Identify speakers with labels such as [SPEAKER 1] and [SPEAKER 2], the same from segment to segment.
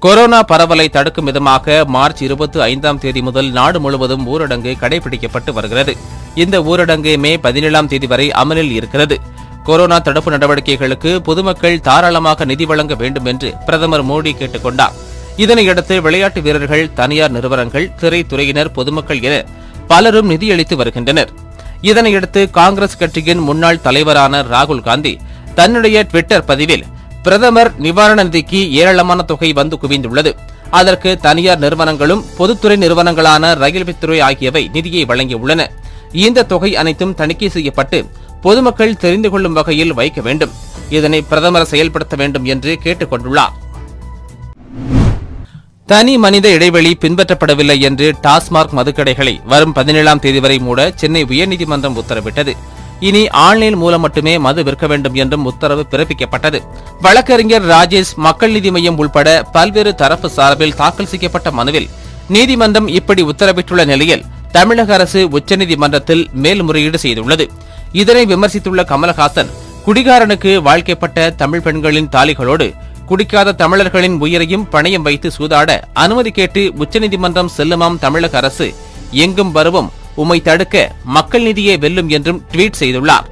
[SPEAKER 1] corona பரவலை தடுக்கும் விதமாக மார்ச் இருபத்தி ஐந்தாம் தேதி முதல் நாடு முழுவதும் ஊரடங்கு கடைபிடிக்கப்பட்டு வருகிறது இந்த ஊரடங்கு மே பதினேழாம் தேதி வரை அமலில் இருக்கிறது கொரோனா தடுப்பு நடவடிக்கைகளுக்கு பொதுமக்கள் தாராளமாக நிதி வழங்க வேண்டும் என்று பிரதமர் மோடி கேட்டுக் கொண்டார் இதனையடுத்து விளையாட்டு வீரர்கள் தனியார் நிறுவனங்கள் திரைத்துறையினர் பொதுமக்கள் என பலரும் நிதியளித்து வருகின்றனர் இதனையடுத்து காங்கிரஸ் கட்சியின் முன்னாள் தலைவரான ராகுல் காந்தி தன்னுடைய ட்விட்டர் பதிவில் பிரதமர் நிவாரண நிதிக்கு ஏராளமான தொகை வந்து குவிந்துள்ளது அதற்கு தனியார் நிறுவனங்களும் பொதுத்துறை நிறுவனங்களான ரயில்வே ஆகியவை நிதியை வழங்கியுள்ளன இந்த தொகை அனைத்தும் தணிக்கை செய்யப்பட்டு பொதுமக்கள் தெரிந்து கொள்ளும் வகையில் வைக்க வேண்டும் இதனை பிரதமர் செயல்படுத்த வேண்டும் என்று கேட்டுக் கொண்டுள்ளார் தனி மனித இடைவெளி பின்பற்றப்படவில்லை என்று டாஸ்மாக் மதுக்கடைகளை வரும் பதினேழாம் தேதி வரை மூட சென்னை உயர்நீதிமன்றம் உத்தரவிட்டது இனி ஆன்லைன் மூலம் மட்டுமே மது விற்க வேண்டும் என்றும் உத்தரவு பிறப்பிக்கப்பட்டது வழக்கறிஞர் ராஜேஷ் மக்கள் நீதி மையம் உள்பட பல்வேறு தரப்பு சார்பில் தாக்கல் செய்யப்பட்ட மனுவில் நீதிமன்றம் இப்படி உத்தரவிட்டுள்ள நிலையில் தமிழக அரசு உச்சநீதிமன்றத்தில் மேல்முறையீடு செய்துள்ளது இதனை விமர்சித்துள்ள கமலஹாசன் குடிகாரனுக்கு வாழ்க்கைப்பட்ட தமிழ் பெண்களின் தாலிகளோடு குடிக்காத தமிழர்களின் உயிரையும் பணயம் வைத்து சூதாட அனுமதி கேட்டு உச்சநீதிமன்றம் செல்லுமாம் தமிழக அரசு எங்கும் வருவோம் உம்மை தடுக்க மக்கள் நீதியே வெல்லும் என்றும் ட்வீட் செய்துள்ளார்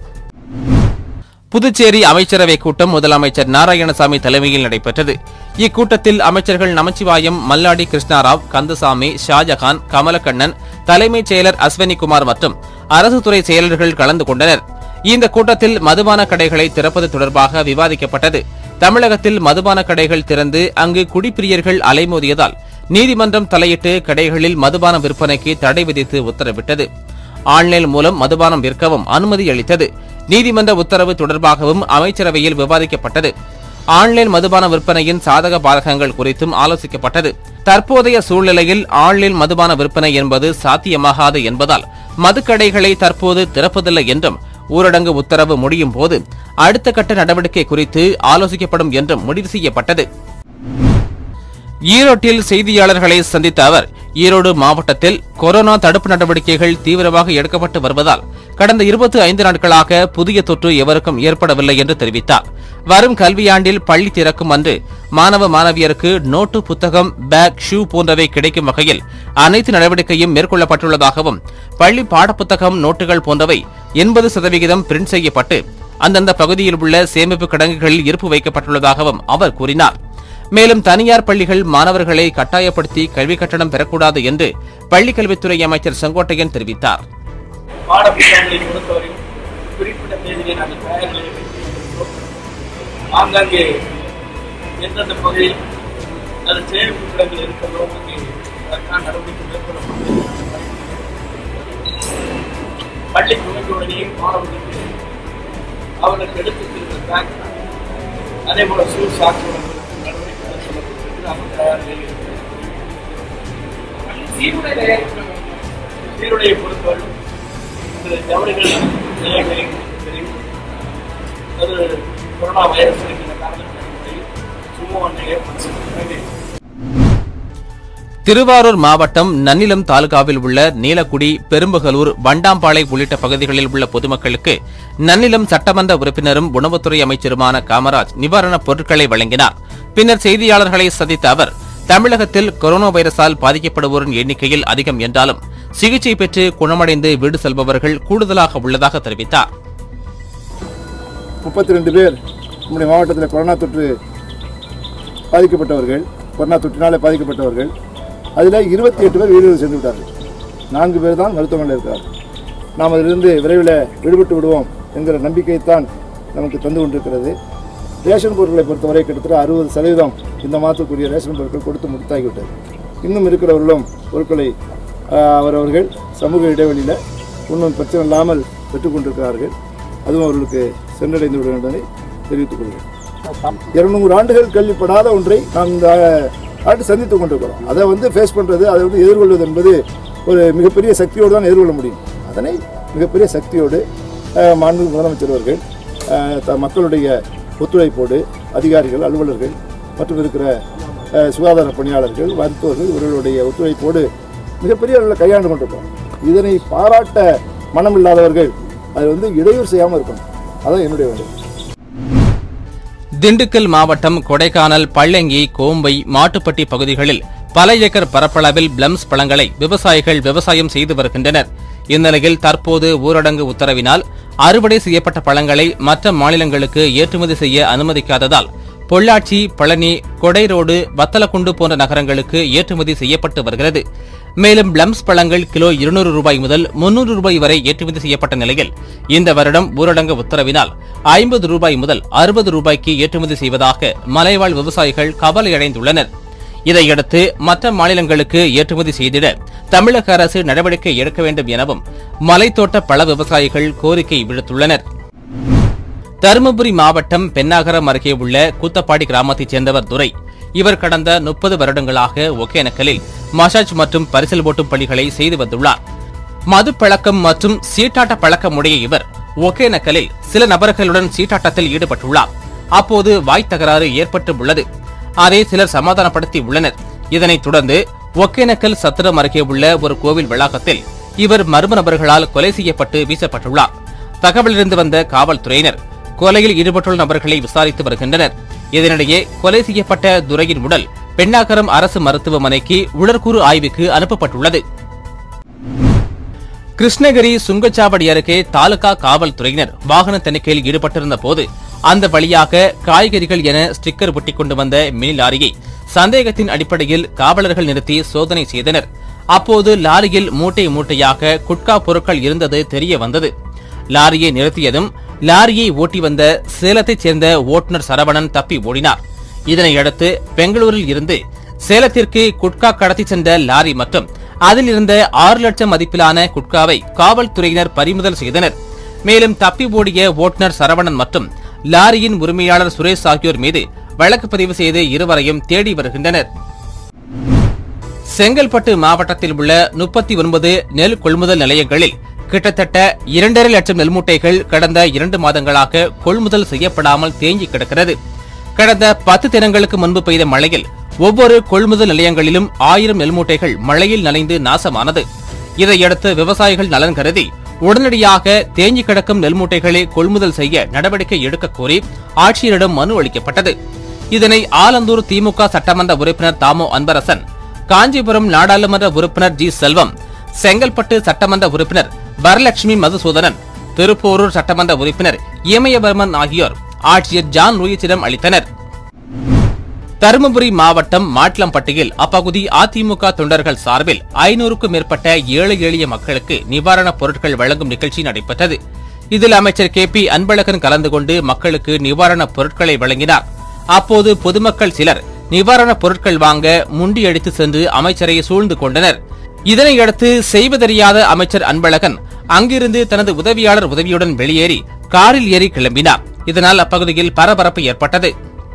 [SPEAKER 1] புதுச்சேரி அமைச்சரவை கூட்டம் முதலமைச்சர் நாராயணசாமி தலைமையில் நடைபெற்றது இக்கூட்டத்தில் அமைச்சர்கள் நமச்சிவாயம் மல்லாடி கிருஷ்ணாராவ் கந்தசாமி ஷாஜகான் கமலக்கண்ணன் தலைமைச் செயலர் அஸ்வினிகுமார் மற்றும் அரசு துறை செயலர்கள் கலந்து கொண்டனர் இந்த கூட்டத்தில் மதுபான கடைகளை திறப்பது தொடர்பாக விவாதிக்கப்பட்டது தமிழகத்தில் மதுபான கடைகள் திறந்து அங்கு குடிப்பிரியர்கள் அலைமோதியதால் நீதிமன்றம் தலையிட்டு கடைகளில் மதுபான விற்பனைக்கு தடை விதித்து உத்தரவிட்டது ஆன்லைன் மூலம் மதுபானம் விற்கவும் அனுமதி அளித்தது நீதிமன்ற உத்தரவு தொடர்பாகவும் அமைச்சரவையில் விவாதிக்கப்பட்டது ஆன்லைன் மதுபான விற்பனையின் சாதக பாதகங்கள் குறித்தும் ஆலோசிக்கப்பட்டது தற்போதைய சூழ்நிலையில் ஆன்லைன் மதுபான விற்பனை என்பது சாத்தியமாகாது என்பதால் மதுக்கடைகளை தற்போது திறப்பதில்லை என்றும் ஊரடங்கு உத்தரவு முடியும் போது அடுத்த கட்ட நடவடிக்கை குறித்து ஆலோசிக்கப்படும் என்றும் முடிவு செய்யப்பட்டது ஈரோட்டில் செய்தியாளர்களை சந்தித்த அவர் ஈரோடு மாவட்டத்தில் கொரோனா தடுப்பு நடவடிக்கைகள் தீவிரமாக எடுக்கப்பட்டு வருவதால் கடந்த இருபத்தி ஐந்து நாட்களாக புதிய தொற்று எவருக்கும் ஏற்படவில்லை என்று தெரிவித்தார் வரும் கல்வியாண்டில் பள்ளி திறக்கும் அன்று மாணவ மாணவியருக்கு நோட்டு புத்தகம் பேக் ஷூ போன்றவை கிடைக்கும் வகையில் அனைத்து நடவடிக்கையும் மேற்கொள்ளப்பட்டுள்ளதாகவும் பள்ளி பாடப்புத்தகம் நோட்டுகள் போன்றவை எண்பது சதவிகிதம் பிரிண்ட் செய்யப்பட்டு அந்தந்த பகுதியில் உள்ள சேமிப்பு கிடங்குகளில் இருப்பு வைக்கப்பட்டுள்ளதாகவும் அவர் கூறினார் மேலும் தனியார் பள்ளிகள் மாணவர்களை கட்டாயப்படுத்தி கல்வி கட்டணம் பெறக்கூடாது என்று பள்ளிக் கல்வித்துறை அமைச்சர் செங்கோட்டையன் தெரிவித்தார்
[SPEAKER 2] பாடப்புத்தகங்களை பொறுத்தவரையும் குறிப்பிட்ட தேதியை நாங்கள் தயார் நிலையில் வைத்திருக்கிறோம் ஆங்காங்கே எந்தெந்த பகுதியில் அது சேமிப்பு இடங்கள் இருக்கிறதோ அங்கே அதற்கான நடவடிக்கை மேற்கொள்ளப்பட்டு பள்ளி துவங்குவதையே மாணவர்களுக்கு அவர்களுக்கு எடுத்துச் செல்கிற பேங்க் அதே போல ஷூ சாக்ஸ் வழங்குவதற்கு நடவடிக்கை மேற்கொள்ளப்பட்டிருக்கு அவர் தயார் நிலையில் இருக்கிறோம் சீருடை சீருடையை பொறுத்தவரை இந்த ஜவுளிகள் நிலையங்களை தெரியும் அது கொரோனா வைரஸ் இருக்கிற காரணத்தின் அடிப்படையில் சும்மா ஒன்றை ஏற்படுத்தி
[SPEAKER 1] திருவாரூர் மாவட்டம் நன்னிலம் தாலுகாவில் உள்ள நீலக்குடி பெரும்பகலூர் வண்டாம்பாளை உள்ளிட்ட பகுதிகளில் உள்ள பொதுமக்களுக்கு நன்னிலம் சட்டமன்ற உறுப்பினரும் உணவுத்துறை அமைச்சருமான காமராஜ் நிவாரணப் பொருட்களை வழங்கினார் பின்னர் செய்தியாளர்களை சந்தித்த அவர் தமிழகத்தில் கொரோனா வைரஸால் பாதிக்கப்படுவோரின் எண்ணிக்கையில் அதிகம் என்றாலும் சிகிச்சை பெற்று குணமடைந்து வீடு செல்பவர்கள் கூடுதலாக உள்ளதாக தெரிவித்தார்
[SPEAKER 3] முப்பத்தி ரெண்டு பேர் நம்முடைய மாவட்டத்தில் கொரோனா தொற்று பாதிக்கப்பட்டவர்கள் கொரோனா தொற்றினாலே பாதிக்கப்பட்டவர்கள் அதில் இருபத்தி எட்டு பேர் வீடுகள் சென்று விட்டார்கள் நான்கு பேர் தான் மருத்துவமனையில் இருக்கிறார்கள் நாம் அதிலிருந்து விரைவில் விடுபட்டு விடுவோம் என்கிற நம்பிக்கைத்தான் நமக்கு தந்து கொண்டிருக்கிறது ரேஷன் பொருட்களை பொறுத்தவரை கிட்டத்தட்ட அறுபது சதவீதம் இந்த மாதத்துக்குரிய ரேஷன் பொருட்கள் கொடுத்து முடித்தாகிவிட்டது இன்னும் இருக்கிறவர்களும் பொருட்களை ஆஹ், அவரவர்கள் சமூக இடைவெளியில் ஒன்றும் பிரச்சனை இல்லாமல் பெற்றுக்கொண்டிருக்கிறார்கள் அதுவும் அவர்களுக்கு சென்றடைந்து விடும் என்பதை தெரிவித்துக் கொள்கிறேன் இருநூறு ஆண்டுகள் கேள்விப்படாத ஒன்றை நாம் இந்த ஆண்டு சந்தித்துக் கொண்டிருக்கிறோம் அதை வந்து ஃபேஸ் பண்ணுறது அதை வந்து எதிர்கொள்வது என்பது ஒரு மிகப்பெரிய சக்தியோடு தான் எதிர்கொள்ள முடியும் அதனை மிகப்பெரிய சக்தியோடு அஹ், மாண்பு முதலமைச்சர் அவர்கள் அஹ், த- மக்களுடைய ஒத்துழைப்போடு அதிகாரிகள் அலுவலர்கள் மற்றும் இருக்கிற அஹ், சுகாதார பணியாளர்கள் மருத்துவர்கள் இவர்களுடைய ஒத்துழைப்போடு மிகப்பெரிய அளவில் கையாண்டு கொண்டிருக்கிறோம் இதனை பாராட்ட மனம் இல்லாதவர்கள் அது வந்து இடையூறு செய்யாமல் இருக்கணும் அதான் என்னுடைய வேண்டுகோள்
[SPEAKER 1] திண்டுக்கல் மாவட்டம் கொடைக்கானல் பள்ளங்கி கோம்பை மாட்டுப்பட்டி பகுதிகளில் பல ஏக்கர் பரப்பளவில் பிளம்ஸ் பழங்களை விவசாயிகள் விவசாயம் செய்து வருகின்றனர் இந்நிலையில் தற்போது ஊரடங்கு உத்தரவினால் அறுவடை செய்யப்பட்ட பழங்களை மற்ற மாநிலங்களுக்கு ஏற்றுமதி செய்ய அனுமதிக்காததால் பொள்ளாச்சி பழனி கொடைரோடு வத்தலக்குண்டு போன்ற நகரங்களுக்கு ஏற்றுமதி செய்யப்பட்டு வருகிறது மேலும் பிளம்ஸ் பழங்கள் கிலோ இருநூறு ரூபாய் முதல் முன்னூறு ரூபாய் வரை ஏற்றுமதி செய்யப்பட்ட நிலையில் இந்த வருடம் ஊரடங்கு உத்தரவினால் ஐம்பது ரூபாய் முதல் அறுபது ரூபாய்க்கு ஏற்றுமதி செய்வதாக மலைவாழ் விவசாயிகள் கவலையடைந்துள்ளனர் இதையடுத்து மற்ற மாநிலங்களுக்கு ஏற்றுமதி செய்திட தமிழக அரசு நடவடிக்கை எடுக்க வேண்டும் எனவும் மலைத்தோட்ட பழ விவசாயிகள் கோரிக்கை விடுத்துள்ளனர் தருமபுரி மாவட்டம் பென்னாகரம் அருகே உள்ள கூத்தப்பாடி கிராமத்தைச் சேர்ந்தவர் துரை இவர் கடந்த முப்பது வருடங்களாக ஒகேனக்கலில் மசாஜ் மற்றும் பரிசல் ஓட்டும் பணிகளை செய்து வந்துள்ளார் மது பழக்கம் மற்றும் சீட்டாட்ட பழக்கமுடைய இவர் ஒகேனக்கலில் சில நபர்களுடன் சீட்டாட்டத்தில் ஈடுபட்டுள்ளார் அப்போது வாய் தகராறு ஏற்பட்டு உள்ளது அதை சிலர் சமாதானப்படுத்தி உள்ளனர் இதனைத் தொடர்ந்து ஒகேனக்கல் சத்திரம் அருகே உள்ள ஒரு கோவில் வளாகத்தில் இவர் மர்ம நபர்களால் கொலை செய்யப்பட்டு வீசப்பட்டுள்ளார் தகவலிருந்து வந்த காவல்துறையினர் கொலையில் ஈடுபட்டுள்ள நபர்களை விசாரித்து வருகின்றனர் இதனிடையே கொலை செய்யப்பட்ட துரையின் உடல் பெண்ணாகரம் அரசு மருத்துவமனைக்கு உடற்கூறு ஆய்வுக்கு அனுப்பப்பட்டுள்ளது கிருஷ்ணகிரி சுங்கச்சாவடி அருகே தாலுகா காவல்துறையினர் வாகன தணிக்கையில் ஈடுபட்டிருந்த போது அந்த வழியாக காய்கறிகள் என ஸ்டிக்கர் ஒட்டிக் கொண்டு வந்த மினி லாரியை சந்தேகத்தின் அடிப்படையில் காவலர்கள் நிறுத்தி சோதனை செய்தனர் அப்போது லாரியில் மூட்டை மூட்டையாக குட்கா பொருட்கள் இருந்தது தெரிய வந்தது லாரியை நிறுத்தியதும் லாரியை ஓட்டி வந்த சேலத்தைச் சேர்ந்த ஓட்டுநர் சரவணன் தப்பி ஓடினார் இதனையடுத்து பெங்களூரில் இருந்து சேலத்திற்கு குட்கா கடத்தி சென்ற லாரி மற்றும் அதில் இருந்த ஆறு லட்சம் மதிப்பிலான குட்காவை காவல்துறையினர் பறிமுதல் செய்தனர் மேலும் தப்பி ஓடிய ஓட்டுநர் சரவணன் மற்றும் லாரியின் உரிமையாளர் சுரேஷ் ஆகியோர் மீது வழக்கு பதிவு செய்து இருவரையும் தேடி வருகின்றனர் செங்கல்பட்டு மாவட்டத்தில் உள்ள முப்பத்தி ஒன்பது நெல் கொள்முதல் நிலையங்களில் கிட்டத்தட்ட இரண்டரை லட்சம் நெல் மூட்டைகள் கடந்த இரண்டு மாதங்களாக கொள்முதல் செய்யப்படாமல் தேங்கி கிடக்கிறது கடந்த பத்து தினங்களுக்கு முன்பு பெய்த மழையில் ஒவ்வொரு கொள்முதல் நிலையங்களிலும் ஆயிரம் நெல் மூட்டைகள் மழையில் நனைந்து நாசமானது இதையடுத்து விவசாயிகள் நலன் கருதி உடனடியாக தேங்கி கிடக்கும் நெல் மூட்டைகளை கொள்முதல் செய்ய நடவடிக்கை எடுக்க கோரி ஆட்சியரிடம் மனு அளிக்கப்பட்டது இதனை ஆலந்தூர் திமுக சட்டமன்ற உறுப்பினர் தாமோ அன்பரசன் காஞ்சிபுரம் நாடாளுமன்ற உறுப்பினர் ஜி செல்வம் செங்கல்பட்டு சட்டமன்ற உறுப்பினர் வரலட்சுமி மதுசூதனன் திருப்போரூர் சட்டமன்ற உறுப்பினர் இமயவர்மன் ஆகியோர் ஆட்சியர் ஜான் லூயிஸிடம் அளித்தனர் தருமபுரி மாவட்டம் மாட்லம்பட்டியில் அப்பகுதி அதிமுக தொண்டர்கள் சார்பில் ஐநூறுக்கும் மேற்பட்ட ஏழை எளிய மக்களுக்கு நிவாரணப் பொருட்கள் வழங்கும் நிகழ்ச்சி நடைபெற்றது இதில் அமைச்சர் கே பி அன்பழகன் கலந்து கொண்டு மக்களுக்கு நிவாரணப் பொருட்களை வழங்கினார் அப்போது பொதுமக்கள் சிலர் நிவாரணப் பொருட்கள் வாங்க முண்டியடித்து சென்று அமைச்சரை சூழ்ந்து கொண்டனர் இதனையடுத்து செய்வதறியாத அமைச்சர் அன்பழகன் அங்கிருந்து தனது உதவியாளர் உதவியுடன் வெளியேறி காரில் ஏறி கிளம்பினார் இதனால் அப்பகுதியில் பரபரப்பு ஏற்பட்டது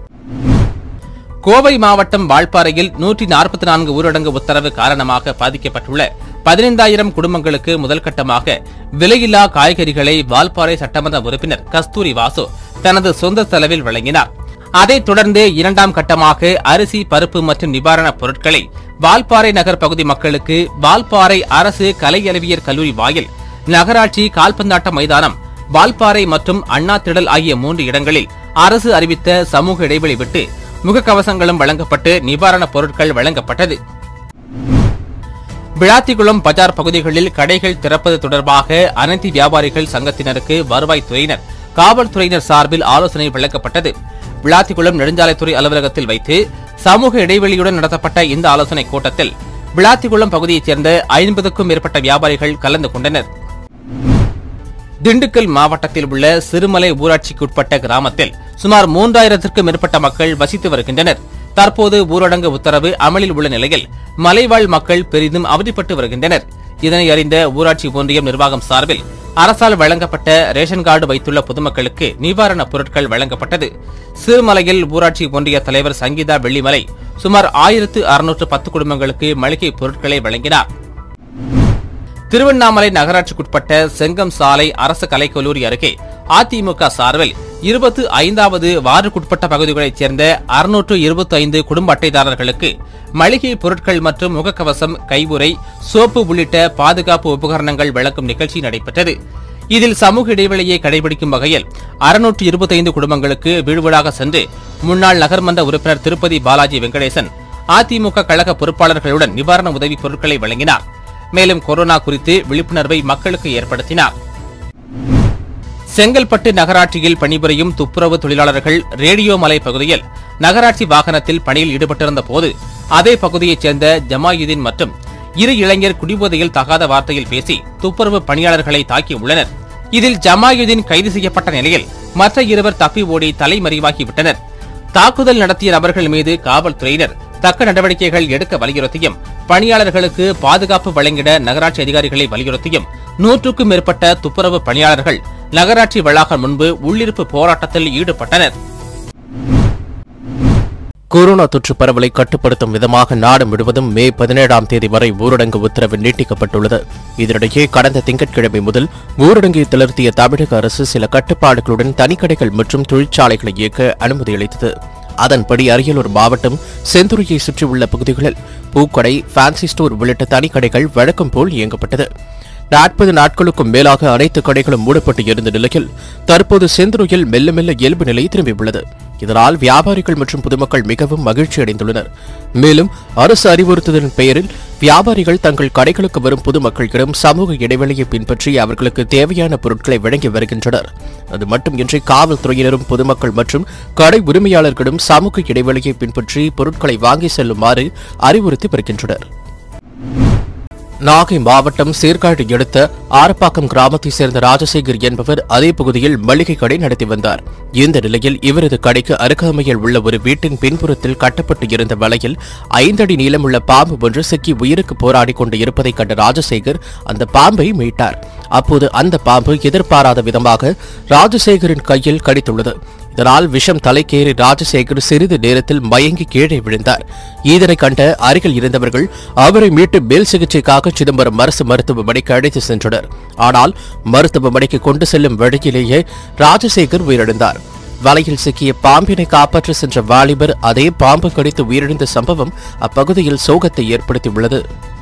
[SPEAKER 1] கோவை மாவட்டம் வால்பாறையில் நூற்றி நாற்பத்தி நான்கு ஊரடங்கு உத்தரவு காரணமாக பாதிக்கப்பட்டுள்ள பதினைந்தாயிரம் குடும்பங்களுக்கு முதல் கட்டமாக விலையில்லா காய்கறிகளை வால்பாறை சட்டமன்ற உறுப்பினர் கஸ்தூரி வாசு தனது சொந்த செலவில் வழங்கினார் அதைத் தொடர்ந்து இரண்டாம் கட்டமாக அரிசி பருப்பு மற்றும் நிவாரணப் பொருட்களை வால்பாறை நகர் பகுதி மக்களுக்கு வால்பாறை அரசு கலை அறிவியல் கல்லூரி வாயில் நகராட்சி கால்பந்தாட்ட மைதானம் வால்பாறை மற்றும் அண்ணா திடல் ஆகிய மூன்று இடங்களில் அரசு அறிவித்த சமூக இடைவெளி விட்டு முகக்கவசங்களும் வழங்கப்பட்டு நிவாரணப் பொருட்கள் வழங்கப்பட்டது விளாத்திக்குளம் பஜார் பகுதிகளில் கடைகள் திறப்பது தொடர்பாக அனைத்து வியாபாரிகள் சங்கத்தினருக்கு வருவாய்த்துறையினர் காவல்துறையினர் சார்பில் ஆலோசனை வழங்கப்பட்டது விளாத்திக்குளம் நெடுஞ்சாலைத்துறை அலுவலகத்தில் வைத்து சமூக இடைவெளியுடன் நடத்தப்பட்ட இந்த ஆலோசனைக் கூட்டத்தில் விளாத்திக்குளம் பகுதியைச் சேர்ந்த ஐம்பதுக்கும் மேற்பட்ட வியாபாரிகள் கலந்து கொண்டனர் திண்டுக்கல் மாவட்டத்தில் உள்ள சிறுமலை ஊராட்சிக்குட்பட்ட கிராமத்தில் சுமார் மூன்றாயிரத்திற்கும் மேற்பட்ட மக்கள் வசித்து வருகின்றனர் தற்போது ஊரடங்கு உத்தரவு அமலில் உள்ள நிலையில் மலைவாழ் மக்கள் பெரிதும் அவதிப்பட்டு வருகின்றனர் இதனை அறிந்த ஊராட்சி ஒன்றியம் நிர்வாகம் சார்பில் அரசால் வழங்கப்பட்ட ரேஷன் கார்டு வைத்துள்ள பொதுமக்களுக்கு நிவாரணப் பொருட்கள் வழங்கப்பட்டது சிறுமலையில் ஊராட்சி ஒன்றிய தலைவர் சங்கீதா வெள்ளிமலை சுமார் ஆயிரத்து அறுநூற்று பத்து குடும்பங்களுக்கு மளிகை பொருட்களை வழங்கினார் திருவண்ணாமலை நகராட்சிக்குட்பட்ட செங்கம் சாலை அரசு கலைக்கல்லூரி அருகே அதிமுக சார்பில் இருபத்து ஐந்தாவது வார்டுக்குட்பட்ட பகுதிகளைச் சேர்ந்த அறுநூற்று இருபத்தி ஐந்து குடும்ப அட்டைதாரர்களுக்கு மளிகை பொருட்கள் மற்றும் முகக்கவசம் கைவுறை சோப்பு உள்ளிட்ட பாதுகாப்பு உபகரணங்கள் வழங்கும் நிகழ்ச்சி நடைபெற்றது இதில் சமூக இடைவெளியை கடைபிடிக்கும் வகையில் அறுநூற்று இருபத்தைந்து குடும்பங்களுக்கு வீடு வீடாக சென்று முன்னாள் நகர்மன்ற உறுப்பினர் திருப்பதி பாலாஜி வெங்கடேசன் அதிமுக கழக பொறுப்பாளர்களுடன் நிவாரண உதவிப் பொருட்களை வழங்கினார் மேலும் கொரோனா குறித்து விழிப்புணர்வை மக்களுக்கு ஏற்படுத்தினார் செங்கல்பட்டு நகராட்சியில் பணிபுரியும் துப்புரவு தொழிலாளர்கள் ரேடியோ மலை பகுதியில் நகராட்சி வாகனத்தில் பணியில் ஈடுபட்டிருந்த போது அதே பகுதியைச் சேர்ந்த ஜமாயுதீன் மற்றும் இரு இளைஞர் குடிபோதையில் தகாத வார்த்தையில் பேசி துப்புரவு பணியாளர்களை தாக்கியுள்ளனர் இதில் ஜமாயுதீன் கைது செய்யப்பட்ட நிலையில் மற்ற இருவர் தப்பி ஓடி தலைமறைவாகிவிட்டனர் தாக்குதல் நடத்திய நபர்கள் மீது காவல்துறையினர் தக்க நடவடிக்கைகள் எடுக்க வலியுறுத்தியும் பணியாளர்களுக்கு பாதுகாப்பு வழங்கிட நகராட்சி அதிகாரிகளை வலியுறுத்தியும் நூற்றுக்கும் மேற்பட்ட துப்புரவு பணியாளர்கள் நகராட்சி வளாகம் முன்பு உள்ளிருப்பு போராட்டத்தில் ஈடுபட்டனர்
[SPEAKER 4] கொரோனா தொற்று பரவலை கட்டுப்படுத்தும் விதமாக நாடு முழுவதும் மே பதினேழாம் தேதி வரை ஊரடங்கு உத்தரவு நீட்டிக்கப்பட்டுள்ளது இதனிடையே கடந்த திங்கட்கிழமை முதல் ஊரடங்கை தளர்த்திய தமிழக அரசு சில கட்டுப்பாடுகளுடன் தனிக்கடைகள் மற்றும் தொழிற்சாலைகளை இயக்க அனுமதி அளித்தது அதன்படி அரியலூர் மாவட்டம் செந்துறையை சுற்றியுள்ள பகுதிகளில் பூக்கடை ஃபேன்சி ஸ்டோர் உள்ளிட்ட தனிக்கடைகள் வழக்கம் போல் இயங்கப்பட்டது நாற்பது நாட்களுக்கும் மேலாக அனைத்து கடைகளும் மூடப்பட்டு இருந்த நிலையில் தற்போது செந்துறையில் மெல்ல மெல்ல இயல்பு நிலை திரும்பியுள்ளது இதனால் வியாபாரிகள் மற்றும் பொதுமக்கள் மிகவும் மகிழ்ச்சி அடைந்துள்ளனர் மேலும் அரசு அறிவுறுத்தலின் பெயரில் வியாபாரிகள் தங்கள் கடைகளுக்கு வரும் பொதுமக்களிடம் சமூக இடைவெளியை பின்பற்றி அவர்களுக்கு தேவையான பொருட்களை வழங்கி வருகின்றனர் அது மட்டுமின்றி காவல்துறையினரும் பொதுமக்கள் மற்றும் கடை உரிமையாளர்களும் சமூக இடைவெளியை பின்பற்றி பொருட்களை வாங்கி செல்லுமாறு அறிவுறுத்தி வருகின்றனர் நாகை மாவட்டம் சீர்காழி அடுத்த ஆரப்பாக்கம் கிராமத்தைச் சேர்ந்த ராஜசேகர் என்பவர் அதே பகுதியில் மளிகை கடை நடத்தி வந்தார் இந்த நிலையில் இவரது கடைக்கு அருகாமையில் உள்ள ஒரு வீட்டின் பின்புறத்தில் கட்டப்பட்டு இருந்த வலையில் ஐந்தடி நீளமுள்ள பாம்பு ஒன்று சிக்கி உயிருக்கு போராடிக் கொண்டு இருப்பதைக் கண்ட ராஜசேகர் அந்த பாம்பை மீட்டார் அப்போது அந்த பாம்பு எதிர்பாராத விதமாக ராஜசேகரின் கையில் கடித்துள்ளது இதனால் விஷம் தலைக்கேறி ராஜசேகர் சிறிது நேரத்தில் மயங்கி கீழே விழுந்தார் இதனை கண்ட அருகில் இருந்தவர்கள் அவரை மீட்டு மேல் சிகிச்சைக்காக சிதம்பரம் அரசு மருத்துவமனைக்கு அழைத்து சென்றனர் ஆனால் மருத்துவமனைக்கு கொண்டு செல்லும் வழியிலேயே ராஜசேகர் உயிரிழந்தார் வலையில் சிக்கிய பாம்பினை காப்பாற்ற சென்ற வாலிபர் அதே பாம்பு கடித்து உயிரிழந்த சம்பவம் அப்பகுதியில் சோகத்தை ஏற்படுத்தியுள்ளது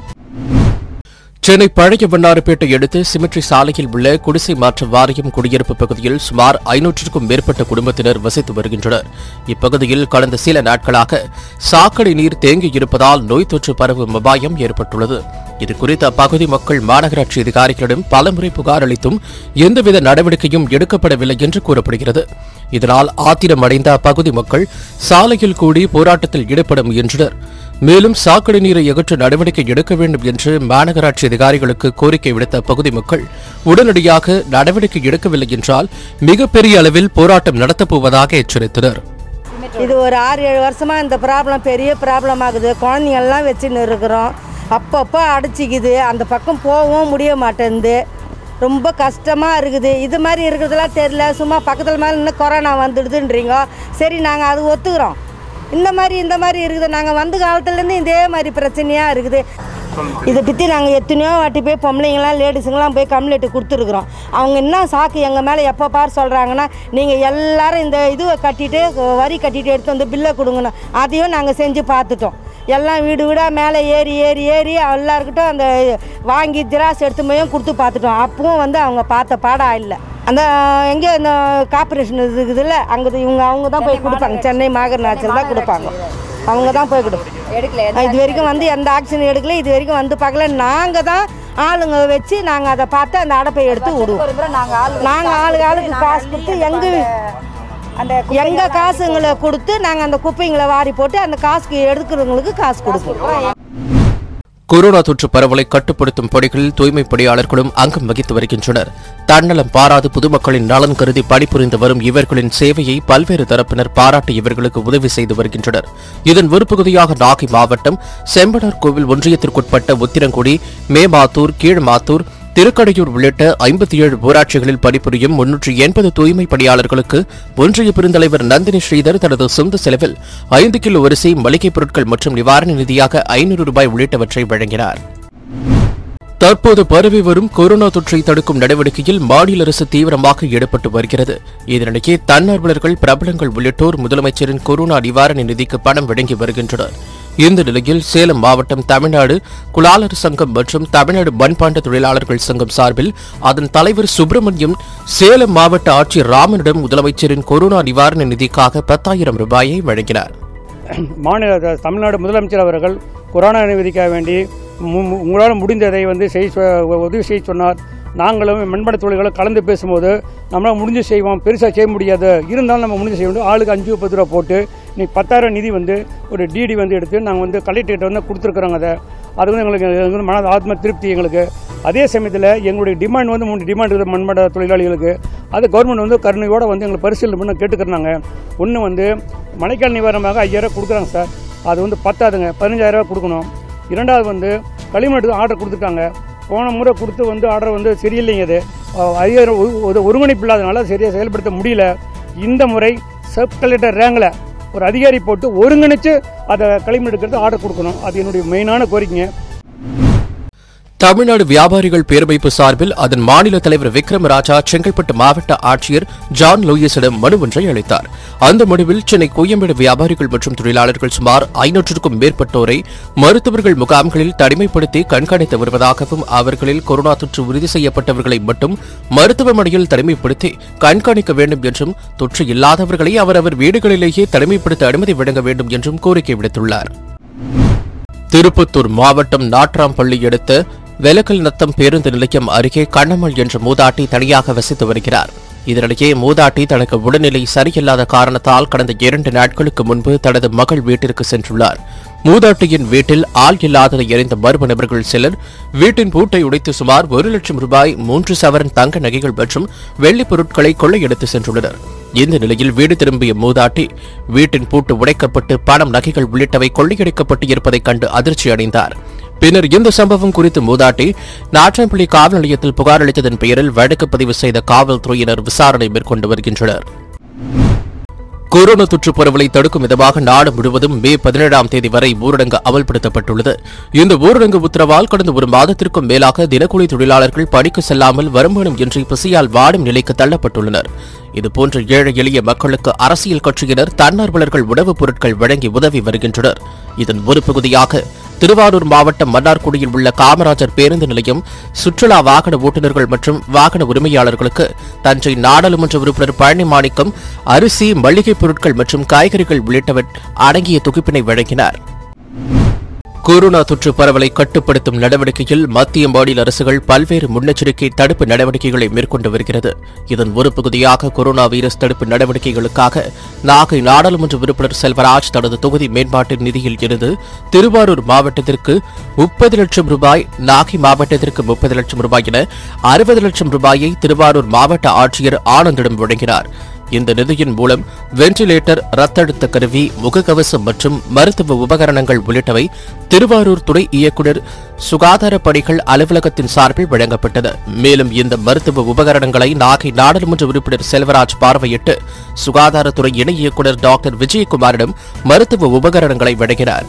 [SPEAKER 4] சென்னை பழைய வண்ணாரப்பேட்டை அடுத்து சிமெட்ரி சாலையில் உள்ள குடிசை மாற்று வாரியம் குடியிருப்பு பகுதியில் சுமார் ஐநூற்றுக்கும் மேற்பட்ட குடும்பத்தினர் வசித்து வருகின்றனர் இப்பகுதியில் கடந்த சில நாட்களாக சாக்கடை நீர் தேங்கியிருப்பதால் நோய் தொற்று பரவும் அபாயம் ஏற்பட்டுள்ளது இதுகுறித்து அப்பகுதி மக்கள் மாநகராட்சி அதிகாரிகளிடம் பலமுறை புகார் அளித்தும் எந்தவித நடவடிக்கையும் எடுக்கப்படவில்லை என்று கூறப்படுகிறது இதனால் ஆத்திரமடைந்த அப்பகுதி மக்கள் சாலையில் கூடி போராட்டத்தில் ஈடுபட முயன்றனர் மேலும் சாக்கடை நீரை அகற்ற நடவடிக்கை எடுக்க வேண்டும் என்று மாநகராட்சி அதிகாரிகளுக்கு கோரிக்கை விடுத்த அப்பகுதி மக்கள் உடனடியாக நடவடிக்கை எடுக்கவில்லை என்றால் மிகப்பெரிய அளவில் போராட்டம் நடத்தப்போவதாக எச்சரித்தனர்
[SPEAKER 5] இது ஒரு ஆறு ஏழு வருஷமா இந்த ப்ராப்ளம் பெரிய ப்ராப்ளம் ஆகுது குழந்தைங்கள்லாம் வச்சுன்னு இருக்கிறோம் அப்பப்போ அடைச்சிக்குது அந்த பக்கம் போகவும் முடிய மாட்டேங்குது ரொம்ப கஷ்டமாக இருக்குது இது மாதிரி இருக்கிறதுலாம் தெரியல சும்மா பக்கத்தில் மேலே இன்னும் கொரோனா வந்துடுதுன்றீங்க சரி நாங்கள் அது ஒத்துக்கிறோம் இந்த மாதிரி இந்த மாதிரி இருக்குது நாங்கள் வந்த காலத்துலேருந்து இதே மாதிரி பிரச்சனையாக இருக்குது இதை பற்றி நாங்கள் எத்தனையோ வாட்டி போய் பொம்பளைங்களாம் லேடிஸுங்களாம் போய் கம்ப்ளைண்ட் கொடுத்துருக்குறோம் அவங்க என்ன சாக்கு எங்கள் மேலே எப்போ பார் சொல்கிறாங்கன்னா நீங்கள் எல்லாரும் இந்த இதுவை கட்டிட்டு வரி கட்டிட்டு எடுத்து வந்து பில்லை கொடுங்கணும் அதையும் நாங்கள் செஞ்சு பார்த்துட்டோம் எல்லாம் வீடு வீடாக மேலே ஏறி ஏறி ஏறி எல்லாருக்கிட்டும் அந்த வாங்கி திராஸ் எடுத்து போயும் கொடுத்து பார்த்துட்டோம் அப்பவும் வந்து அவங்க பார்த்த பாடம் இல்லை அந்த எங்கே இந்த கார்பரேஷன் இருக்குதுல்ல அங்கே இவங்க அவங்க தான் போய் கொடுப்பாங்க சென்னை மாகர்நாச்சில் தான் கொடுப்பாங்க அவங்க தான் போய் கொடுப்பாங்க
[SPEAKER 6] எடுக்கல
[SPEAKER 5] இது வரைக்கும் வந்து எந்த ஆக்ஷன் எடுக்கல இது வரைக்கும் வந்து பார்க்கல நாங்கள் தான் ஆளுங்க வச்சு நாங்கள் அதை பார்த்து அந்த அடப்பை எடுத்து விடுவோம்
[SPEAKER 6] ஒரு முறை நாங்க ஆள்
[SPEAKER 5] நாங்கள் ஆளுக்கு ஆளுக்கு காசு கொடுத்து எங்கள்
[SPEAKER 6] அந்த
[SPEAKER 5] எங்கள் காசுங்களை கொடுத்து நாங்கள் அந்த குப்பைங்களை வாரி போட்டு அந்த காசுக்கு எடுக்கிறவங்களுக்கு காசு கொடுப்போம்
[SPEAKER 4] கொரோனா தொற்று பரவலை கட்டுப்படுத்தும் பணிகளில் தூய்மை பணியாளர்களும் அங்கம் வகித்து வருகின்றனர் தன்னலம் பாராது பொதுமக்களின் நலன் கருதி பணிபுரிந்து வரும் இவர்களின் சேவையை பல்வேறு தரப்பினர் பாராட்டி இவர்களுக்கு உதவி செய்து வருகின்றனர் இதன் ஒரு பகுதியாக நாகை மாவட்டம் செம்பனார் கோவில் ஒன்றியத்திற்குட்பட்ட உத்திரங்குடி மேமாத்தூர் கீழ்மாத்தூர் திருக்கடையூர் உள்ளிட்ட ஐம்பத்தி ஏழு ஊராட்சிகளில் பணிபுரியும் முன்னூற்றி எண்பது தூய்மை பணியாளர்களுக்கு ஒன்றிய பெருந்தலைவர் நந்தினி ஸ்ரீதர் தனது சொந்த செலவில் ஐந்து கிலோ அரிசி மளிகைப் பொருட்கள் மற்றும் நிவாரண நிதியாக ஐநூறு ரூபாய் உள்ளிட்டவற்றை வழங்கினார் தற்போது பரவி வரும் கொரோனா தொற்றை தடுக்கும் நடவடிக்கையில் மாநில அரசு தீவிரமாக ஈடுபட்டு வருகிறது இதனிடையே தன்னார்வலர்கள் பிரபலங்கள் உள்ளிட்டோர் முதலமைச்சரின் கொரோனா நிவாரண நிதிக்கு பணம் வழங்கி வருகின்றனர் இந்த நிலையில் சேலம் மாவட்டம் தமிழ்நாடு குலாளர் சங்கம் மற்றும் தமிழ்நாடு மண்பாண்ட தொழிலாளர்கள் சங்கம் சார்பில் அதன் தலைவர் சுப்பிரமணியம் சேலம் மாவட்ட ஆட்சியர் ராமனிடம் முதலமைச்சரின் கொரோனா நிவாரண நிதிக்காக பத்தாயிரம் ரூபாயை வழங்கினார்
[SPEAKER 6] மாநில த- தமிழ்நாடு முதலமைச்சர் அவர்கள் கொரோனா விதிக்க வேண்டி மு- மு- உங்களால் முடிந்ததை வந்து செய் சொ- உதவி செய்ய சொன்னார் நாங்களும் மண்பட தொழில்களும் கலந்து பேசும்போது நம்மளால் முடிஞ்சு செய்வோம் பெருசாக செய்ய முடியாது இருந்தாலும் நம்ம முடிஞ்சு செய்ய முடியும் ஆளுக்கு அஞ்சு பத்து ரூபா போட்டு நீ பத்தாயிரம் நிதி வந்து ஒரு டிடி வந்து எடுத்து நாங்கள் வந்து கலெக்டர்கிட்ட வந்து கொடுத்துருக்குறோங்க அதை அது வந்து எங்களுக்கு எங்களுக்கு வந்து மன ஆத்ம திருப்தி எங்களுக்கு அதே சமயத்தில் எங்களுடைய டிமாண்ட் வந்து மூணு டிமாண்ட் இருக்குது மண்பட தொழிலாளிகளுக்கு அது கவர்மெண்ட் வந்து கருணையோடு வந்து எங்களை பரிசீலனை பண்ண கேட்டுக்கிறாங்க ஒன்று வந்து மழைக்கால நிவாரணமாக ஐயாயிரம் கொடுக்குறாங்க சார் அது வந்து பத்தாதுங்க பதினஞ்சாயிரம் ரூபாய் கொடுக்கணும் இரண்டாவது வந்து களிமண்ணுக்கு ஆர்டர் கொடுத்துட்டாங்க போன முறை கொடுத்து வந்து ஆர்டர் வந்து சரியில்லைங்க அது அஹ் ஐயாயிரம் ஒரு- ஒரு ஒருங்கிணைப்பு இல்லாதனால சரியாக செயல்படுத்த முடியல இந்த முறை சப் கலெக்டர் ரேங்கில் ஒரு அதிகாரி போட்டு ஒருங்கிணைச்சு அதை களிமண் எடுக்கிறது ஆர்டர் கொடுக்கணும் அது என்னுடைய மெயினான கோரிக்கைங்க
[SPEAKER 4] தமிழ்நாடு வியாபாரிகள் பேரமைப்பு சார்பில் அதன் மாநில தலைவர் விக்ரம் ராஜா செங்கல்பட்டு மாவட்ட ஆட்சியர் ஜான் லூயிஸிடம் மனு ஒன்றை அளித்தார் அந்த மனுவில் சென்னை கோயம்பேடு வியாபாரிகள் மற்றும் தொழிலாளர்கள் சுமார் ஐநூற்றுக்கும் மேற்பட்டோரை மருத்துவர்கள் முகாம்களில் தனிமைப்படுத்தி கண்காணித்து வருவதாகவும் அவர்களில் கொரோனா தொற்று உறுதி செய்யப்பட்டவர்களை மட்டும் மருத்துவமனையில் தனிமைப்படுத்தி கண்காணிக்க வேண்டும் என்றும் தொற்று இல்லாதவர்களை அவரவர் வீடுகளிலேயே தனிமைப்படுத்த அனுமதி வழங்க வேண்டும் என்றும் கோரிக்கை விடுத்துள்ளார் திருப்பத்தூர் மாவட்டம் நாட்ராம்பள்ளி அடுத்த வெலக்கல் நத்தம் பேருந்து நிலையம் அருகே கண்ணம்மல் என்ற மூதாட்டி தனியாக வசித்து வருகிறார் இதனிடையே மூதாட்டி தனக்கு உடல்நிலை சரியில்லாத காரணத்தால் கடந்த இரண்டு நாட்களுக்கு முன்பு தனது மகள் வீட்டிற்கு சென்றுள்ளார் மூதாட்டியின் வீட்டில் ஆள் இல்லாததை எறிந்த மர்ம நபர்கள் சிலர் வீட்டின் பூட்டை உடைத்து சுமார் ஒரு லட்சம் ரூபாய் மூன்று சவரன் தங்க நகைகள் மற்றும் வெள்ளிப் பொருட்களை கொள்ளையடித்து சென்றுள்ளனர் இந்த நிலையில் வீடு திரும்பிய மூதாட்டி வீட்டின் பூட்டு உடைக்கப்பட்டு பணம் நகைகள் உள்ளிட்டவை கொள்ளையடிக்கப்பட்டு இருப்பதைக் கண்டு அதிர்ச்சி அடைந்தார் பின்னர் இந்த சம்பவம் குறித்து மூதாட்டி நாற்றம்பள்ளி காவல் நிலையத்தில் புகார் அளித்ததன் பெயரில் வழக்கு பதிவு செய்த காவல்துறையினர் விசாரணை மேற்கொண்டு வருகின்றனர் கொரோனா தொற்று பரவலை தடுக்கும் விதமாக நாடு முழுவதும் மே பதினேழாம் தேதி வரை ஊரடங்கு அமல்படுத்தப்பட்டுள்ளது இந்த ஊரடங்கு உத்தரவால் கடந்த ஒரு மாதத்திற்கும் மேலாக தினக்கூலி தொழிலாளர்கள் பணிக்கு செல்லாமல் வருமானம் இன்றி பசியால் வாடும் நிலைக்கு தள்ளப்பட்டுள்ளனர் இதுபோன்ற ஏழை எளிய மக்களுக்கு அரசியல் கட்சியினர் தன்னார்வலர்கள் உணவுப் பொருட்கள் வழங்கி உதவி வருகின்றனர் இதன் ஒரு பகுதியாக திருவாரூர் மாவட்டம் மன்னார்குடியில் உள்ள காமராஜர் பேருந்து நிலையம் சுற்றுலா வாகன ஓட்டுநர்கள் மற்றும் வாகன உரிமையாளர்களுக்கு தஞ்சை நாடாளுமன்ற உறுப்பினர் பழனி மாணிக்கம் அரிசி மளிகைப் பொருட்கள் மற்றும் காய்கறிகள் உள்ளிட்டவை அடங்கிய தொகுப்பினை வழங்கினார் கொரோனா தொற்று பரவலை கட்டுப்படுத்தும் நடவடிக்கையில் மத்திய மாநில அரசுகள் பல்வேறு முன்னெச்சரிக்கை தடுப்பு நடவடிக்கைகளை மேற்கொண்டு வருகிறது இதன் ஒரு பகுதியாக கொரோனா வைரஸ் தடுப்பு நடவடிக்கைகளுக்காக நாகை நாடாளுமன்ற உறுப்பினர் செல்வராஜ் தனது தொகுதி மேம்பாட்டு நிதியில் இருந்து திருவாரூர் மாவட்டத்திற்கு முப்பது லட்சம் ரூபாய் நாகை மாவட்டத்திற்கு முப்பது லட்சம் ரூபாய் என அறுபது லட்சம் ரூபாயை திருவாரூர் மாவட்ட ஆட்சியர் ஆனந்திடம் வழங்கினார் இந்த நிதியின் மூலம் வென்டிலேட்டர் ரத்த அழுத்த கருவி முகக்கவசம் மற்றும் மருத்துவ உபகரணங்கள் உள்ளிட்டவை திருவாரூர் துறை இயக்குநர் சுகாதார பணிகள் அலுவலகத்தின் சார்பில் வழங்கப்பட்டது மேலும் இந்த மருத்துவ உபகரணங்களை நாகை நாடாளுமன்ற உறுப்பினர் செல்வராஜ் பார்வையிட்டு சுகாதாரத்துறை இணை இயக்குநர் டாக்டர் விஜயகுமாரிடம் மருத்துவ உபகரணங்களை வழங்கினார்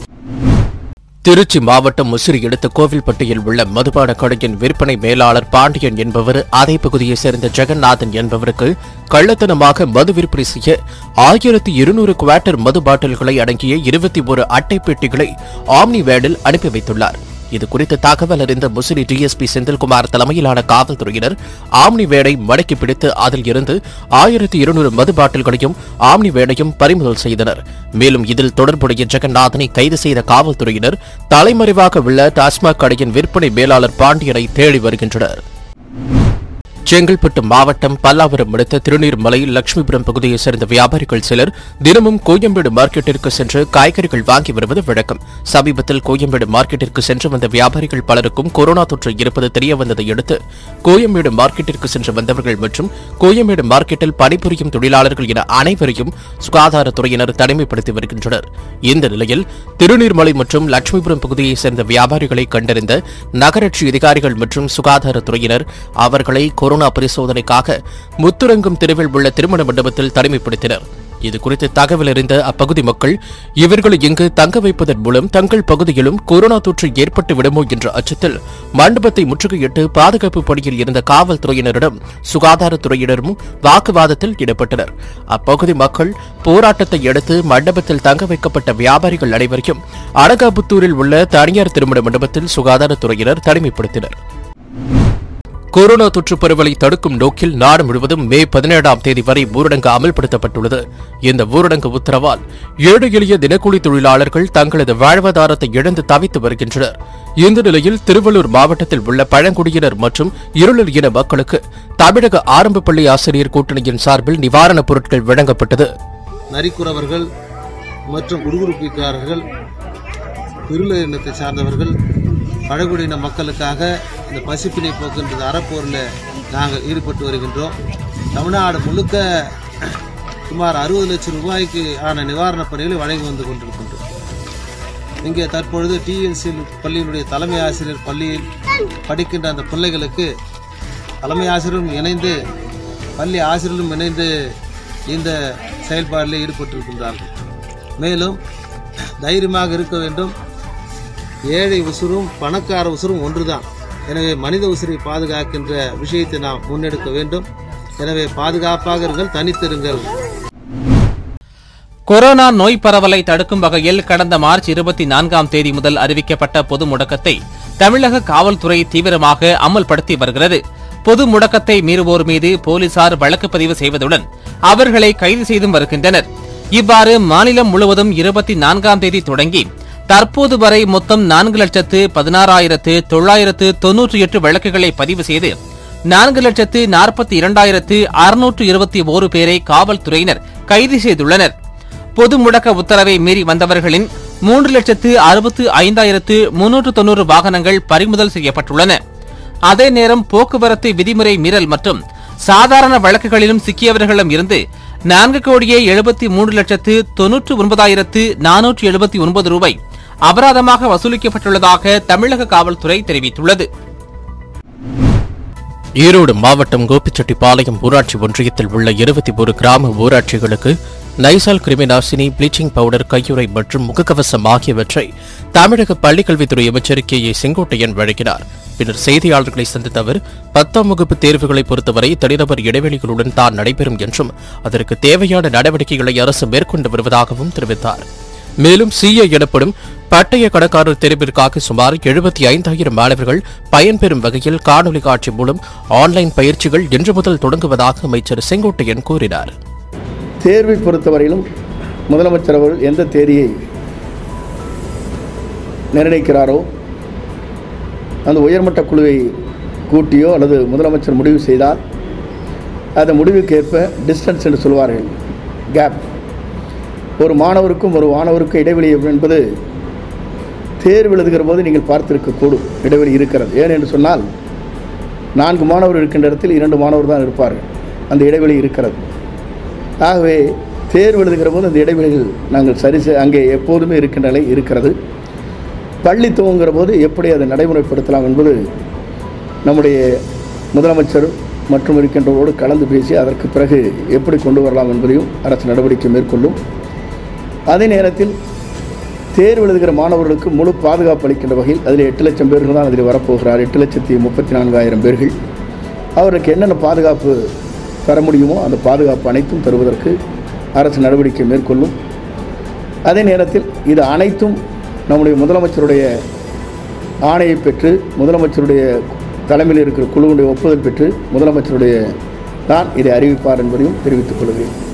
[SPEAKER 4] திருச்சி மாவட்டம் முசிறி அடுத்த கோவில்பட்டியில் உள்ள மதுபான கடையின் விற்பனை மேலாளர் பாண்டியன் என்பவர் அதே பகுதியைச் சேர்ந்த ஜெகநாதன் என்பவருக்கு கள்ளத்தனமாக மது விற்பனை செய்ய ஆயிரத்தி இருநூறு குவார்ட்டர் மது பாட்டில்களை அடங்கிய இருபத்தி ஒரு அட்டை பெட்டிகளை ஆம்னி வேனில் அனுப்பி வைத்துள்ளார் இது குறித்த தகவல் அறிந்த முசிறி டிஎஸ்பி செந்தில்குமார் தலைமையிலான காவல்துறையினர் ஆம்னி வேனை மடக்கி பிடித்து அதில் இருந்து ஆயிரத்தி இருநூறு மது பாட்டில்களையும் ஆம்னி வேனையும் பறிமுதல் செய்தனர் மேலும் இதில் தொடர்புடைய ஜெகநாதனை கைது செய்த காவல்துறையினர் தலைமறைவாக உள்ள டாஸ்மாக் கடையின் விற்பனை மேலாளர் பாண்டியனை தேடி வருகின்றனர் செங்கல்பட்டு மாவட்டம் பல்லாவரம் அடுத்த திருநீர்மலை லட்சுமிபுரம் பகுதியைச் சேர்ந்த வியாபாரிகள் சிலர் தினமும் கோயம்பேடு மார்க்கெட்டிற்கு சென்று காய்கறிகள் வாங்கி வருவது வழக்கம் சமீபத்தில் கோயம்பேடு மார்க்கெட்டிற்கு சென்று வந்த வியாபாரிகள் பலருக்கும் கொரோனா தொற்று இருப்பது தெரியவந்ததை அடுத்து கோயம்பேடு மார்க்கெட்டிற்கு சென்று வந்தவர்கள் மற்றும் கோயம்பேடு மார்க்கெட்டில் பணிபுரியும் தொழிலாளர்கள் என அனைவரையும் சுகாதாரத்துறையினர் தனிமைப்படுத்தி வருகின்றனர் இந்த நிலையில் திருநீர்மலை மற்றும் லட்சுமிபுரம் பகுதியைச் சேர்ந்த வியாபாரிகளை கண்டறிந்த நகராட்சி அதிகாரிகள் மற்றும் சுகாதாரத்துறையினர் அவர்களை கொரோனா பரிசோதனைக்காக முத்துரங்கம் தெருவில் உள்ள திருமண மண்டபத்தில் தனிமைப்படுத்தினர் இது குறித்து தகவல் அறிந்த அப்பகுதி மக்கள் இவர்களை இங்கு தங்க வைப்பதன் மூலம் தங்கள் பகுதியிலும் கொரோனா தொற்று ஏற்பட்டு விடுமோ என்ற அச்சத்தில் மண்டபத்தை முற்றுகையிட்டு பாதுகாப்பு பணியில் இருந்த காவல்துறையினரிடம் சுகாதாரத்துறையினரும் வாக்குவாதத்தில் ஈடுபட்டனர் அப்பகுதி மக்கள் போராட்டத்தை அடுத்து மண்டபத்தில் தங்க வைக்கப்பட்ட வியாபாரிகள் அனைவரையும் அனகாபுத்தூரில் உள்ள தனியார் திருமண மண்டபத்தில் சுகாதாரத்துறையினர் தனிமைப்படுத்தினர் கொரோனா தொற்று பரவலை தடுக்கும் நோக்கில் நாடு முழுவதும் மே பதினேழாம் தேதி வரை ஊரடங்கு அமல்படுத்தப்பட்டுள்ளது இந்த ஊரடங்கு உத்தரவால் ஏழை எளிய தினக்கூலி தொழிலாளர்கள் தங்களது வாழ்வாதாரத்தை இழந்து தவித்து வருகின்றனர் இந்த நிலையில் திருவள்ளூர் மாவட்டத்தில் உள்ள பழங்குடியினர் மற்றும் இருளர் இன மக்களுக்கு தமிழக ஆரம்ப பள்ளி ஆசிரியர் கூட்டணியின் சார்பில் நிவாரணப் பொருட்கள் வழங்கப்பட்டது
[SPEAKER 7] நரிக்குறவர்கள் மற்றும் குறுகுறுப்பிக்காரர்கள் இருள இனத்தை சார்ந்தவர்கள் பழங்குடியின மக்களுக்காக இந்த பசிப்பினை போக்குன்ற அறப்போரில் நாங்கள் ஈடுபட்டு வருகின்றோம் தமிழ்நாடு முழுக்க சுமார் அறுபது லட்சம் ரூபாய்க்கு ஆன நிவாரணப் பணிகளை வழங்கி வந்து கொண்டிருக்கின்றோம் இங்கே தற்பொழுது டிஎன்சி பள்ளியினுடைய தலைமை ஆசிரியர் பள்ளியில் படிக்கின்ற அந்த பிள்ளைகளுக்கு தலைமை ஆசிரியரும் இணைந்து பள்ளி ஆசிரியரும் இணைந்து இந்த செயல்பாடில் ஈடுபட்டிருக்கின்றார்கள் மேலும் தைரியமாக இருக்க வேண்டும் ஏழை உசுரும் பணக்கார உசுரும் ஒன்றுதான் எனவே மனித உசுரை பாதுகாக்கின்ற விஷயத்தை நாம் முன்னெடுக்க வேண்டும் எனவே பாதுகாப்பாக இருங்கள் தனித்திருங்கள்
[SPEAKER 1] கொரோனா நோய் பரவலை தடுக்கும் வகையில் கடந்த மார்ச் இருபத்தி நான்காம் தேதி முதல் அறிவிக்கப்பட்ட பொது முடக்கத்தை தமிழக காவல்துறை தீவிரமாக அமல்படுத்தி வருகிறது பொது முடக்கத்தை மீறுவோர் மீது போலீசார் வழக்கு பதிவு செய்வதுடன் அவர்களை கைது செய்தும் வருகின்றனர் இவ்வாறு மாநிலம் முழுவதும் இருபத்தி நான்காம் தேதி தொடங்கி தற்போது வரை மொத்தம் நான்கு லட்சத்து பதினாறாயிரத்து தொள்ளாயிரத்து தொன்னூற்றி எட்டு வழக்குகளை பதிவு செய்து நான்கு லட்சத்து நாற்பத்தி இரண்டாயிரத்து அறுநூற்று இருபத்தி ஓரு பேரை காவல்துறையினர் கைது செய்துள்ளனர் பொது முடக்க உத்தரவை மீறி வந்தவர்களின் மூன்று லட்சத்து அறுபத்து ஐந்தாயிரத்து முன்னூற்று தொன்னூறு வாகனங்கள் பறிமுதல் செய்யப்பட்டுள்ளன அதே நேரம் போக்குவரத்து விதிமுறை மீறல் மற்றும் சாதாரண வழக்குகளிலும் சிக்கியவர்களிடம் இருந்து நான்கு கோடியே எழுபத்தி மூன்று லட்சத்து தொன்னூற்று ஒன்பதாயிரத்து நானூற்று எழுபத்தி ஒன்பது ரூபாய் அபராதமாக வசூலிக்கப்பட்டுள்ளதாக தமிழக காவல்துறை தெரிவித்துள்ளது
[SPEAKER 4] ஈரோடு மாவட்டம் கோபிச்செட்டிப்பாளையம் ஊராட்சி ஒன்றியத்தில் உள்ள இருபத்தி ஒரு கிராம ஊராட்சிகளுக்கு நைசால் கிருமிநாசினி ப்ளீச்சிங் பவுடர் கையுறை மற்றும் முகக்கவசம் ஆகியவற்றை தமிழக பள்ளிக்கல்வித்துறை அமைச்சர் கே ஏ செங்கோட்டையன் வழங்கினார் பின்னர் செய்தியாளர்களை சந்தித்த அவர் பத்தாம் வகுப்பு தேர்வுகளை பொறுத்தவரை தனிநபர் இடைவெளிகளுடன் தான் நடைபெறும் என்றும் அதற்கு தேவையான நடவடிக்கைகளை அரசு மேற்கொண்டு வருவதாகவும் தெரிவித்தார் மேலும் சிஏ எனப்படும் பட்டய கணக்காளர் தேர்விற்காக சுமார் எழுபத்தி ஐந்தாயிரம் மாணவர்கள் பயன்பெறும் வகையில் காணொலி காட்சி மூலம் ஆன்லைன் பயிற்சிகள் இன்று முதல் தொடங்குவதாக அமைச்சர் செங்கோட்டையன் கூறினார்
[SPEAKER 3] தேர்வை பொறுத்தவரையிலும் முதலமைச்சர் அவர்கள் எந்த தேதியை நிர்ணயிக்கிறாரோ அந்த உயர்மட்ட குழுவை கூட்டியோ அல்லது முதலமைச்சர் முடிவு செய்தால் அந்த முடிவுக்கு ஏற்ப டிஸ்டன்ஸ் என்று சொல்வார்கள் கேப் ஒரு மாணவருக்கும் ஒரு மாணவருக்கும் இடைவெளி என்பது தேர்வு எழுதுகிற போது நீங்கள் பார்த்திருக்கக்கூடும் இடைவெளி இருக்கிறது ஏன் என்று சொன்னால் நான்கு மாணவர் இருக்கின்ற இடத்தில் இரண்டு மாணவர் தான் இருப்பார்கள் அந்த இடைவெளி இருக்கிறது ஆகவே தேர்வு எழுதுகிற போது அந்த இடைவெளிகள் நாங்கள் சரி செய்- அங்கே எப்போதுமே இருக்கின்ற நிலை இருக்கிறது பள்ளி துவங்குகிற போது எப்படி அதை நடைமுறைப்படுத்தலாம் என்பது நம்முடைய முதலமைச்சர் மற்றும் இருக்கின்றவரோடு கலந்து பேசி அதற்கு பிறகு எப்படி கொண்டு வரலாம் என்பதையும் அரசு நடவடிக்கை மேற்கொள்ளும் அதே நேரத்தில் தேர்வு எழுதுகிற மாணவர்களுக்கு முழு பாதுகாப்பு அளிக்கின்ற வகையில் அதில் எட்டு லட்சம் பேர்கள் தான் அதில் வரப்போகிறார் எட்டு லட்சத்தி முப்பத்தி நான்காயிரம் பேர்கள் அவருக்கு என்னென்ன பாதுகாப்பு தர முடியுமோ அந்த பாதுகாப்பு அனைத்தும் தருவதற்கு அரசு நடவடிக்கை மேற்கொள்ளும் அதே நேரத்தில் இது அனைத்தும் நம்முடைய முதலமைச்சருடைய ஆணையை பெற்று முதலமைச்சருடைய தலைமையில் இருக்கிற குழுவுடைய ஒப்புதல் பெற்று முதலமைச்சருடைய தான் இதை அறிவிப்பார் என்பதையும் தெரிவித்துக் கொள்கிறேன்